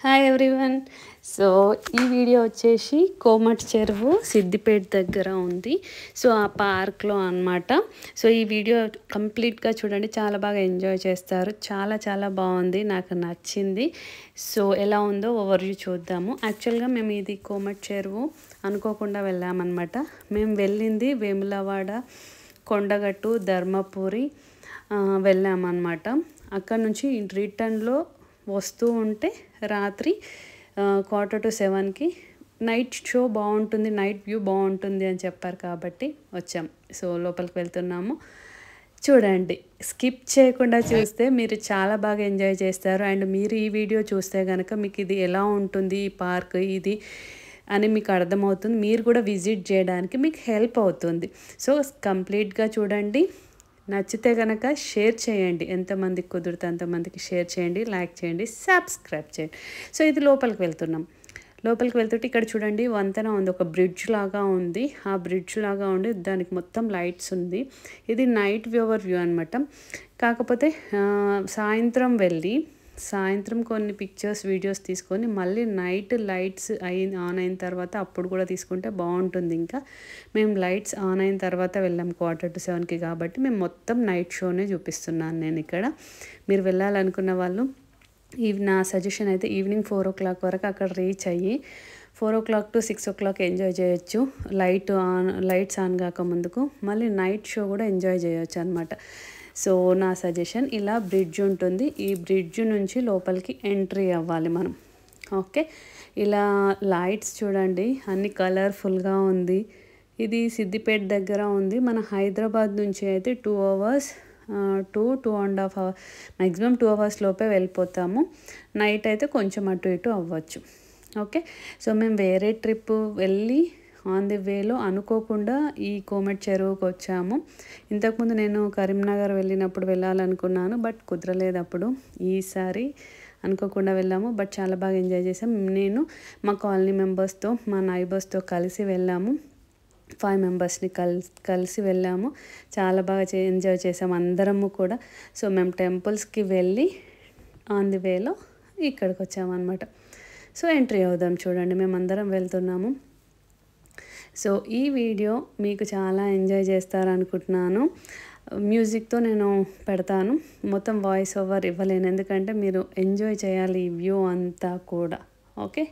hi everyone so ఈ video వచ్చేసి కోమట్ చెరువు సిద్దిపేట దగ్గర ఉంది సో ఆ పార్క్లో అన్నమాట సో ఈ వీడియో కంప్లీట్గా చూడండి చాలా బాగా ఎంజాయ్ చేస్తారు చాలా చాలా బాగుంది నాకు నచ్చింది సో ఎలా ఉందో ఓవర్వ్యూ చూద్దాము యాక్చువల్గా మేము ఇది కోమట్ చెరువు అనుకోకుండా వెళ్ళామన్నమాట మేము వెళ్ళింది వేములవాడ కొండగట్టు ధర్మపురి ఆ, వెళ్ళామన్నమాట అక్కడ నుంచి రిటర్న్లో వస్తూ ఉంటే రాత్రి క్వార్టర్ టు సెవెన్కి నైట్ షో బాగుంటుంది నైట్ వ్యూ బాగుంటుంది అని చెప్పారు కాబట్టి వచ్చాం సో లోపలికి వెళ్తున్నాము చూడండి స్కిప్ చేయకుండా చూస్తే మీరు చాలా బాగా ఎంజాయ్ చేస్తారు అండ్ మీరు ఈ వీడియో చూస్తే కనుక మీకు ఇది ఎలా ఉంటుంది ఈ పార్క్ ఇది అని మీకు అర్థమవుతుంది మీరు కూడా విజిట్ చేయడానికి మీకు హెల్ప్ అవుతుంది సో కంప్లీట్గా చూడండి నచ్చితే కనుక షేర్ చేయండి ఎంతమందికి కుదిరితే అంతమందికి షేర్ చేయండి లైక్ చేయండి సబ్స్క్రైబ్ చేయండి సో ఇది లోపలికి వెళ్తున్నాం లోపలికి వెళ్తుంటే ఇక్కడ చూడండి వంతెన ఉంది ఒక బ్రిడ్జ్ లాగా ఉంది ఆ బ్రిడ్జ్ లాగా ఉండి దానికి మొత్తం లైట్స్ ఉంది ఇది నైట్ వ్యూవర్ వ్యూ అనమాట కాకపోతే ఆ, సాయంత్రం వెళ్ళి సాయంత్రం కొన్ని పిక్చర్స్ వీడియోస్ తీసుకొని మళ్ళీ నైట్ లైట్స్ అయి ఆన్ అయిన తర్వాత అప్పుడు కూడా తీసుకుంటే బాగుంటుంది ఇంకా మేము లైట్స్ ఆన్ అయిన తర్వాత వెళ్ళాం క్వార్టర్ టు సెవెన్కి కాబట్టి మేము మొత్తం నైట్ షోనే చూపిస్తున్నాను నేను ఇక్కడ మీరు వెళ్ళాలనుకున్న వాళ్ళు ఈ నా సజెషన్ అయితే ఈవినింగ్ ఫోర్ ఓ క్లాక్ వరకు అక్కడ రీచ్ అయ్యి four o'clock to six o'clock enjoy చేయొచ్చు లైట్ ఆన్ లైట్స్ ఆన్ కాక ముందుకు మళ్ళీ నైట్ షో కూడా ఎంజాయ్ చేయొచ్చు అనమాట సో నా సజెషన్ ఇలా బ్రిడ్జ్ ఉంటుంది ఈ బ్రిడ్జ్ నుంచి లోపలికి ఎంట్రీ అవ్వాలి మనం ఓకే ఇలా లైట్స్ చూడండి అన్ని కలర్ఫుల్గా ఉంది ఇది సిద్దిపేట దగ్గర ఉంది మన హైదరాబాద్ నుంచి అయితే two hours two two and half hour maximum two hours లోపే వెళ్ళిపోతాము నైట్ అయితే కొంచెం అటు ఇటు అవ్వచ్చు ఓకే సో మేము వేరే ట్రిప్ వెళ్ళి ఆన్ ది వేలో అనుకోకుండా ఈ కోమట్ చెరువుకి వచ్చాము ఇంతకుముందు నేను కరీంనగర్ వెళ్ళినప్పుడు వెళ్ళాలనుకున్నాను బట్ కుదరలేదు అప్పుడు ఈసారి అనుకోకుండా వెళ్ళాము బట్ చాలా బాగా ఎంజాయ్ చేసాం నేను మా కాలనీ మెంబర్స్తో మా నైబర్స్తో కలిసి వెళ్ళాము ఫైవ్ మెంబర్స్ని కలిసి కలిసి వెళ్ళాము చాలా బాగా చే ఎంజాయ్ చేసాము అందరము కూడా సో మేము టెంపుల్స్కి వెళ్ళి ఆన్ ది వేలో ఇక్కడికి వచ్చామన్నమాట సో ఎంట్రీ అవుదాం చూడండి మేము అందరం వెళ్తున్నాము సో ఈ వీడియో మీకు చాలా ఎంజాయ్ చేస్తారనుకుంటున్నాను మ్యూజిక్తో నేను పెడతాను మొత్తం వాయిస్ ఓవర్ ఇవ్వలేను ఎందుకంటే మీరు ఎంజాయ్ చేయాలి ఈ వ్యూ అంతా కూడా ఓకే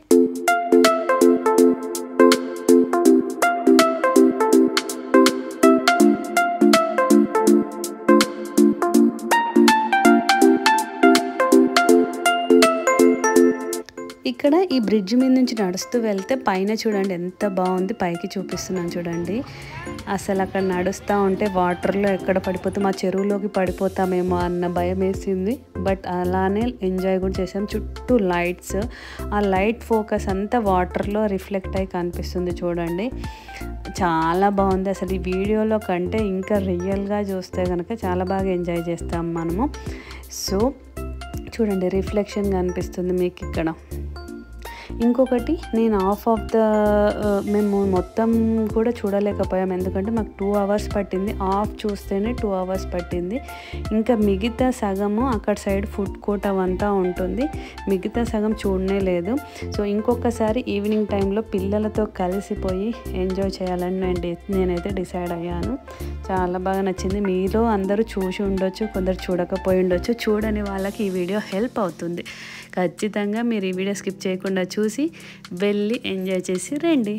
ఇక్కడ ఈ బ్రిడ్జ్ మీద నుంచి నడుస్తూ వెళ్తే పైన చూడండి ఎంత బాగుంది పైకి చూపిస్తున్నాను చూడండి అసలు అక్కడ నడుస్తూ ఉంటే వాటర్లో ఎక్కడ పడిపోతే మా చెరువులోకి పడిపోతామేమో అన్న భయం వేసింది బట్ అలానే ఎంజాయ్ కూడా చేసాం చుట్టూ లైట్స్ ఆ లైట్ ఫోకస్ అంతా వాటర్లో రిఫ్లెక్ట్ అయి కనిపిస్తుంది చూడండి చాలా బాగుంది అసలు ఈ వీడియోలో కంటే ఇంకా రియల్గా చూస్తే కనుక చాలా బాగా ఎంజాయ్ చేస్తాం మనము సో చూడండి రిఫ్లెక్షన్ కనిపిస్తుంది మీకు ఇక్కడ ఇంకొకటి నేను ఆఫ్ ఆఫ్ ద మేము మొత్తం కూడా చూడలేకపోయాం ఎందుకంటే మాకు టూ అవర్స్ పట్టింది ఆఫ్ చూస్తేనే టూ అవర్స్ పట్టింది ఇంకా మిగతా సగము అక్కడ సైడ్ ఫుడ్ కోర్ట్ అవంతా ఉంటుంది మిగతా సగం చూడనే లేదు సో ఇంకొకసారి ఈవినింగ్ టైంలో పిల్లలతో కలిసిపోయి ఎంజాయ్ చేయాలని నేను డి- నేనైతే డిసైడ్ అయ్యాను చాలా బాగా నచ్చింది మీలో అందరూ చూసి ఉండొచ్చు కొందరు చూడకపోయి ఉండొచ్చు చూడని వాళ్ళకి ఈ వీడియో హెల్ప్ అవుతుంది ఖచ్చితంగా మీరు ఈ వీడియో స్కిప్ చేయకుండా చూసి వెళ్ళి ఎంజాయ్ చేసి రండి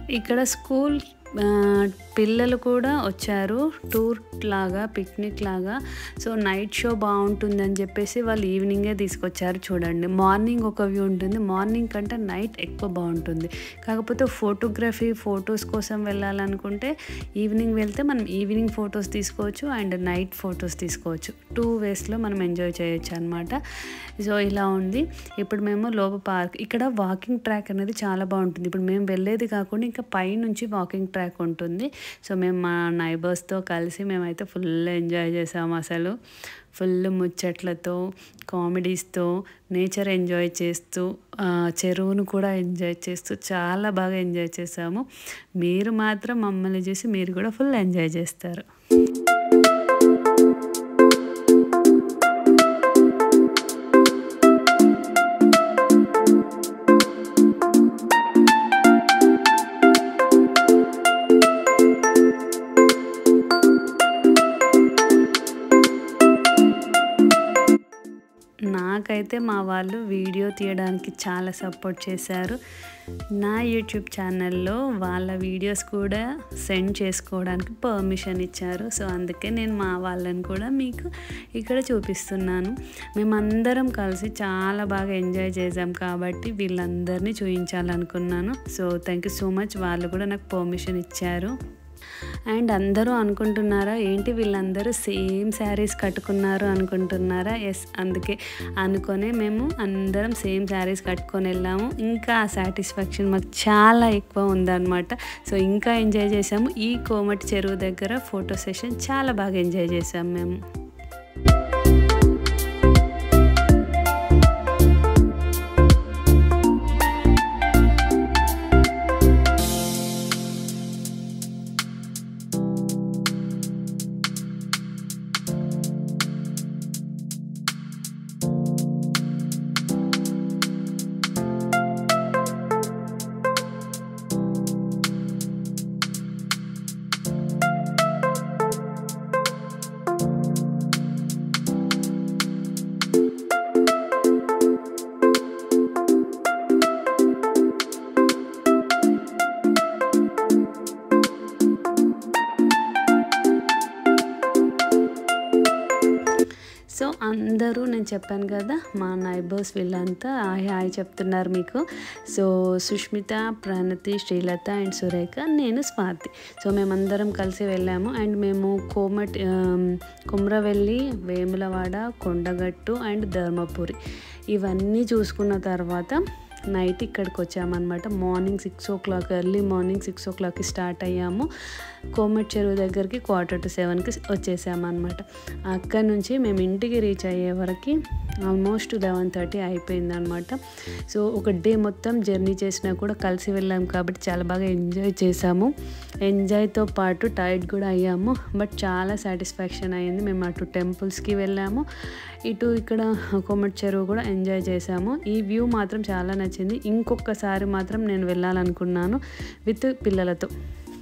ఇక్కడ స్కూల్ ఆ, పిల్లలు కూడా వచ్చారు టూర్ లాగా పిక్నిక్ లాగా సో నైట్ షో బాగుంటుందని చెప్పేసి వాళ్ళు ఈవినింగే తీసుకొచ్చారు చూడండి మార్నింగ్ ఒక వ్యూ ఉంటుంది మార్నింగ్ కంటే నైట్ ఎక్కువ బాగుంటుంది కాకపోతే ఫోటోగ్రఫీ ఫొటోస్ కోసం వెళ్ళాలనుకుంటే ఈవినింగ్ వెళ్తే మనం ఈవినింగ్ ఫొటోస్ తీసుకోవచ్చు అండ్ నైట్ ఫొటోస్ తీసుకోవచ్చు టూ వేస్లో మనం ఎంజాయ్ చేయొచ్చు అనమాట సో ఇలా ఉంది ఇప్పుడు మేము లోప పార్క్ ఇక్కడ వాకింగ్ ట్రాక్ అనేది చాలా బాగుంటుంది ఇప్పుడు మేము వెళ్ళేది కాకుండా ఇంకా పైనుంచి వాకింగ్ ట్రాక్ ఉంటుంది సో మేము మా నైబర్స్తో కలిసి మేమైతే ఫుల్ ఎంజాయ్ చేసాము అసలు ఫుల్ ముచ్చట్లతో కామెడీస్తో నేచర్ ఎంజాయ్ చేస్తూ ఆ, చెరువును కూడా ఎంజాయ్ చేస్తూ చాలా బాగా ఎంజాయ్ చేసాము మీరు మాత్రం మమ్మల్ని చూసి మీరు కూడా ఫుల్ ఎంజాయ్ చేస్తారు నాకైతే మా వాళ్ళు వీడియో తీయడానికి చాలా సపోర్ట్ చేశారు నా యూట్యూబ్ ఛానల్లో వాళ్ళ వీడియోస్ కూడా సెండ్ చేసుకోవడానికి పర్మిషన్ ఇచ్చారు సో అందుకే నేను మా వాళ్ళని కూడా మీకు ఇక్కడ చూపిస్తున్నాను మేమందరం కలిసి చాలా బాగా ఎంజాయ్ చేసాం కాబట్టి వీళ్ళందరినీ చూపించాలనుకున్నాను so thank you so much వాళ్ళు కూడా నాకు పర్మిషన్ ఇచ్చారు అండ్ అందరూ అనుకుంటున్నారా ఏంటి వీళ్ళందరూ సేమ్ శారీస్ కట్టుకున్నారు అనుకుంటున్నారా ఎస్ అందుకే అనుకొనే మేము అందరం సేమ్ శారీస్ కట్టుకొని వెళ్ళాము ఇంకా సాటిస్ఫాక్షన్ మాకు చాలా ఎక్కువ ఉందన్నమాట సో ఇంకా ఎంజాయ్ చేసాము ఈ కోమటి చెరువు దగ్గర ఫోటో సెషన్ చాలా బాగా ఎంజాయ్ చేసాము మేము సో అందరూ నేను చెప్పాను కదా మా నైబర్స్ వీళ్ళంతా హాయ్ హాయ్ చెప్తున్నారు మీకు సో సుష్మిత ప్రణతి శ్రీలత అండ్ సురేఖ నేను స్వాతి సో మేమందరం కలిసి వెళ్ళాము అండ్ మేము కోమట్ ఆమ్, కుమ్రవెల్లి వేములవాడ కొండగట్టు అండ్ ధర్మపురి ఇవన్నీ చూసుకున్న తర్వాత నైట్ ఇక్కడికి వచ్చామన్నమాట morning six o'clock early morning six ఓ క్లాక్కి స్టార్ట్ అయ్యాము కోమట్ చెరువు దగ్గరికి క్వార్టర్ టు సెవెన్కి వచ్చేసామన్నమాట అక్కడ నుంచి మేము ఇంటికి రీచ్ అయ్యే వరకు ఆల్మోస్ట్ లెవెన్ థర్టీ అయిపోయిందనమాట సో ఒక డే మొత్తం జర్నీ చేసినా కూడా కలిసి వెళ్ళాము కాబట్టి చాలా బాగా ఎంజాయ్ చేసాము ఎంజాయ్తో పాటు టైర్డ్ కూడా అయ్యాము బట్ చాలా సాటిస్ఫాక్షన్ అయ్యింది మేము అటు టెంపుల్స్కి వెళ్ళాము ఇటు ఇక్కడ కొమ్మటి చెరువు కూడా ఎంజాయ్ చేసాము ఈ వ్యూ మాత్రం చాలా నచ్చింది ఇంకొకసారి మాత్రం నేను వెళ్ళాలనుకున్నాను విత్ పిల్లలతో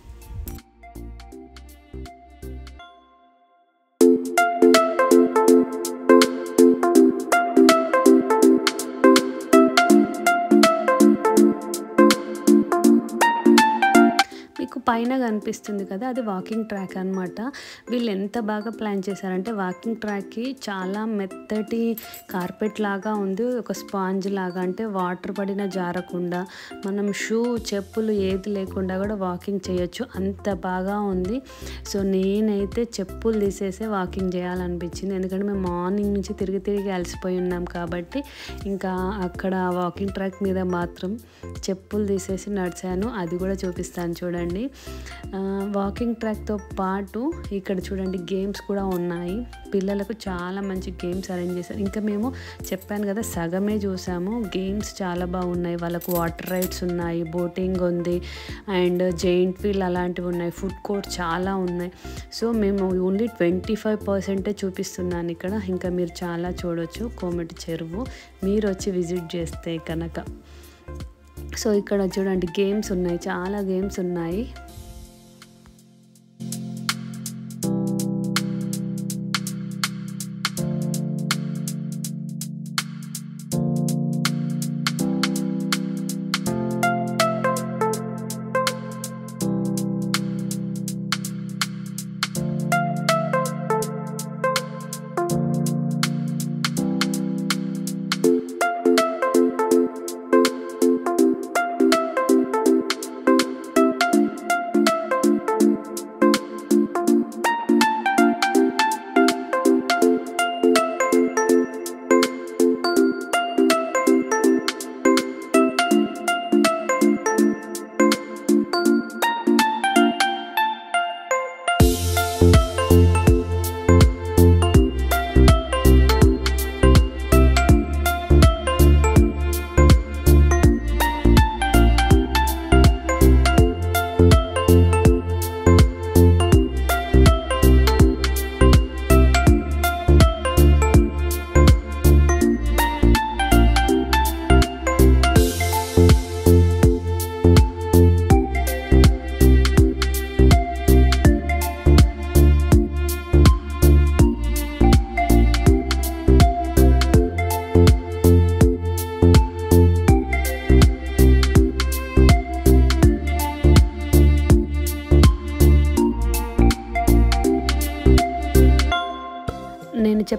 మీకు పైన కనిపిస్తుంది కదా అది వాకింగ్ ట్రాక్ అనమాట వీళ్ళు ఎంత బాగా ప్లాన్ చేశారంటే వాకింగ్ ట్రాక్కి చాలా మెత్తటి కార్పెట్ లాగా ఉంది ఒక స్పాంజ్ లాగా అంటే వాటర్ పడిన జారకుండా మనం షూ చెప్పులు ఏది లేకుండా కూడా వాకింగ్ చేయొచ్చు అంత బాగా ఉంది సో నేనైతే చెప్పులు తీసేసే వాకింగ్ చేయాలనిపించింది ఎందుకంటే మేము మార్నింగ్ నుంచి తిరిగి తిరిగి అలసిపోయి ఉన్నాం కాబట్టి ఇంకా అక్కడ వాకింగ్ ట్రాక్ మీద మాత్రం చెప్పులు తీసేసి నడిచాను అది కూడా చూపిస్తాను చూడండి ఆ, వాకింగ్ ట్రాక్తో పాటు ఇక్కడ చూడండి గేమ్స్ కూడా ఉన్నాయి పిల్లలకు చాలా మంచి గేమ్స్ అరేంజ్ చేశారు ఇంకా మేము చెప్పాను కదా సగమే చూసాము గేమ్స్ చాలా బాగున్నాయి వాళ్ళకు వాటర్ రైడ్స్ ఉన్నాయి బోటింగ్ ఉంది అండ్ జైంట్ వీల్ అలాంటివి ఉన్నాయి ఫుడ్ కోర్ట్ చాలా ఉన్నాయి సో మేము ఓన్లీ ట్వంటీ ఫైవ్ పర్సెంటే చూపిస్తున్నాను ఇక్కడ ఇంకా మీరు చాలా చూడొచ్చు కోమటి చెరువు మీరు వచ్చి విజిట్ చేస్తే కనుక సో ఇక్కడ చూడండి గేమ్స్ ఉన్నాయి చాలా గేమ్స్ ఉన్నాయి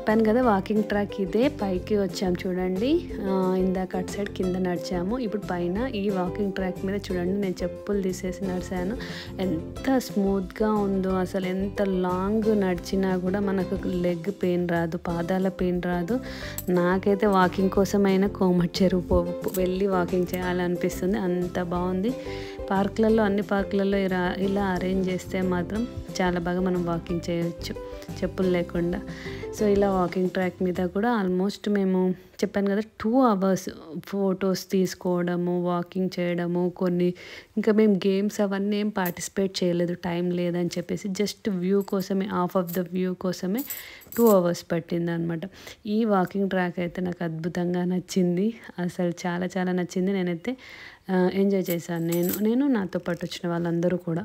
చెప్పాను కదా వాకింగ్ ట్రాక్ ఇదే పైకి వచ్చాము చూడండి ఆ, ఇందాక అటు సైడ్ కింద నడిచాము ఇప్పుడు పైన ఈ వాకింగ్ ట్రాక్ మీద చూడండి నేను చెప్పులు తీసేసి నడిచాను ఎంత స్మూత్గా ఉందో అసలు ఎంత లాంగ్ నడిచినా కూడా మనకు లెగ్ పెయిన్ రాదు పాదాల పెయిన్ రాదు నాకైతే వాకింగ్ కోసమైనా కోమటి చెరువు పో పో- వెళ్ళి వాకింగ్ చేయాలనిపిస్తుంది అంత బాగుంది పార్కులలో అన్ని పార్కులలో ఇలా ఇలా అరేంజ్ చేస్తే మాత్రం చాలా బాగా మనం వాకింగ్ చేయొచ్చు చెప్పులు లేకుండా సో ఇలా వాకింగ్ ట్రాక్ మీద కూడా ఆల్మోస్ట్ మేము చెప్పాను కదా టూ అవర్స్ ఫొటోస్ తీసుకోవడము వాకింగ్ చేయడము కొన్ని ఇంకా మేము గేమ్స్ అవన్నీ ఏం పార్టిసిపేట్ చేయలేదు టైం లేదని చెప్పేసి జస్ట్ వ్యూ కోసమే హాఫ్ ఆఫ్ ద వ్యూ కోసమే టూ అవర్స్ పట్టింది అనమాట ఈ వాకింగ్ ట్రాక్ అయితే నాకు అద్భుతంగా నచ్చింది అసలు చాలా చాలా నచ్చింది నేనైతే ఎంజాయ్ చేశాను నేను నేను నాతో పాటు వచ్చిన వాళ్ళందరూ కూడా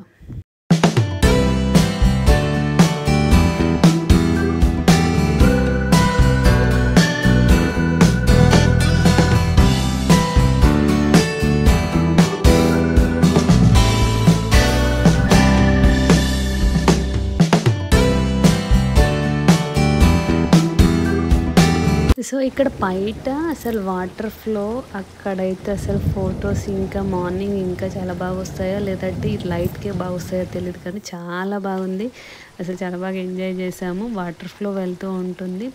సో ఇక్కడ బయట అసలు వాటర్ ఫ్లో అక్కడైతే అసలు ఫొటోస్ ఇంకా మార్నింగ్ ఇంకా చాలా బాగా వస్తాయో లేదంటే ఈ లైట్కే బాగా వస్తాయో తెలియదు కానీ చాలా బాగుంది అసలు చాలా బాగా ఎంజాయ్ చేసాము వాటర్ ఫ్లో వెళ్తూ ఉంటుంది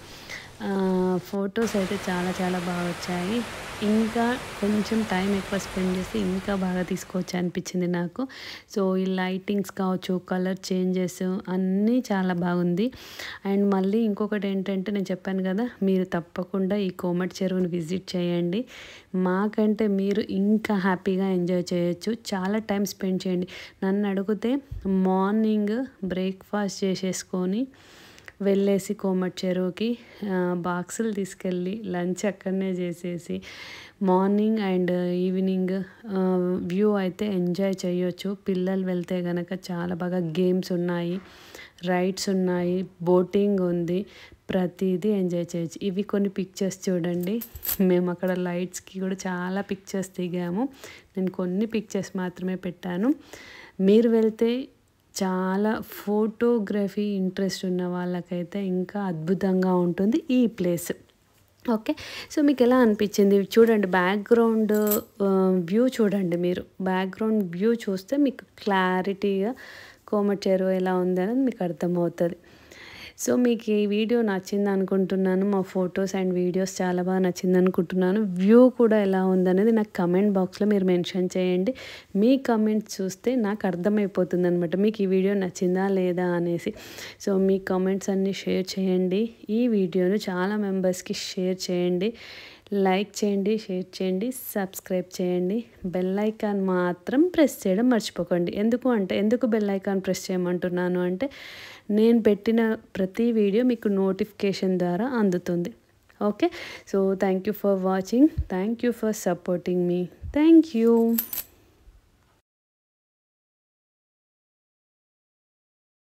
ఫొటోస్ అయితే చాలా చాలా బాగా వచ్చాయి ఇంకా కొంచెం టైం ఎక్కువ స్పెండ్ చేస్తే ఇంకా బాగా తీసుకోవచ్చు అనిపించింది నాకు సో ఈ లైటింగ్స్ కావచ్చు కలర్ చేంజెస్ అన్నీ చాలా బాగుంది అండ్ మళ్ళీ ఇంకొకటి ఏంటంటే నేను చెప్పాను కదా మీరు తప్పకుండా ఈ కోమటి చెరువుని విజిట్ చేయండి మాకంటే మీరు ఇంకా హ్యాపీగా ఎంజాయ్ చేయొచ్చు చాలా టైం స్పెండ్ చేయండి నన్ను అడిగితే మార్నింగ్ బ్రేక్ఫాస్ట్ చేసేసుకొని వెళ్ళేసి కోమటి చెరువుకి ఆ, బాక్సులు తీసుకెళ్ళి లంచ్ అక్కడనే చేసేసి మార్నింగ్ అండ్ ఈవినింగ్ వ్యూ అయితే ఎంజాయ్ చేయొచ్చు పిల్లలు వెళ్తే కనుక చాలా బాగా గేమ్స్ ఉన్నాయి రైడ్స్ ఉన్నాయి బోటింగ్ ఉంది ప్రతిదీ ఎంజాయ్ చేయొచ్చు ఇవి కొన్ని పిక్చర్స్ చూడండి మేము అక్కడ లైట్స్కి కూడా చాలా పిక్చర్స్ దిగాము నేను కొన్ని పిక్చర్స్ మాత్రమే పెట్టాను మీరు వెళ్తే చాలా ఫోటోగ్రఫీ ఇంట్రెస్ట్ ఉన్న వాళ్ళకైతే ఇంకా అద్భుతంగా ఉంటుంది ఈ ప్లేస్ ఓకే సో మీకు ఎలా అనిపించింది చూడండి బ్యాక్గ్రౌండ్ వ్యూ చూడండి మీరు బ్యాక్గ్రౌండ్ వ్యూ చూస్తే మీకు క్లారిటీగా కోమటి చెరువు ఎలా ఉంది అనేది మీకు అర్థమవుతుంది సో మీకు ఈ వీడియో నచ్చింది అనుకుంటున్నాను మా ఫొటోస్ అండ్ వీడియోస్ చాలా బాగా నచ్చింది అనుకుంటున్నాను వ్యూ కూడా ఎలా ఉందనేది నాకు కమెంట్ బాక్స్లో మీరు మెన్షన్ చేయండి మీ కమెంట్స్ చూస్తే నాకు అర్థమైపోతుంది అనమాట మీకు ఈ వీడియో నచ్చిందా లేదా అనేసి సో మీ కమెంట్స్ అన్నీ షేర్ చేయండి ఈ వీడియోను చాలా మెంబర్స్కి షేర్ చేయండి లైక్ చేయండి షేర్ చేయండి సబ్స్క్రైబ్ చేయండి బెల్ ఐకాన్ మాత్రం ప్రెస్ చేయడం మర్చిపోకండి ఎందుకు అంటే ఎందుకు బెల్ ఐకాన్ ప్రెస్ చేయమంటున్నాను అంటే నేను పెట్టిన ప్రతి వీడియో మీకు నోటిఫికేషన్ ద్వారా అందుతుంది okay so thank you for watching thank you for supporting me thank you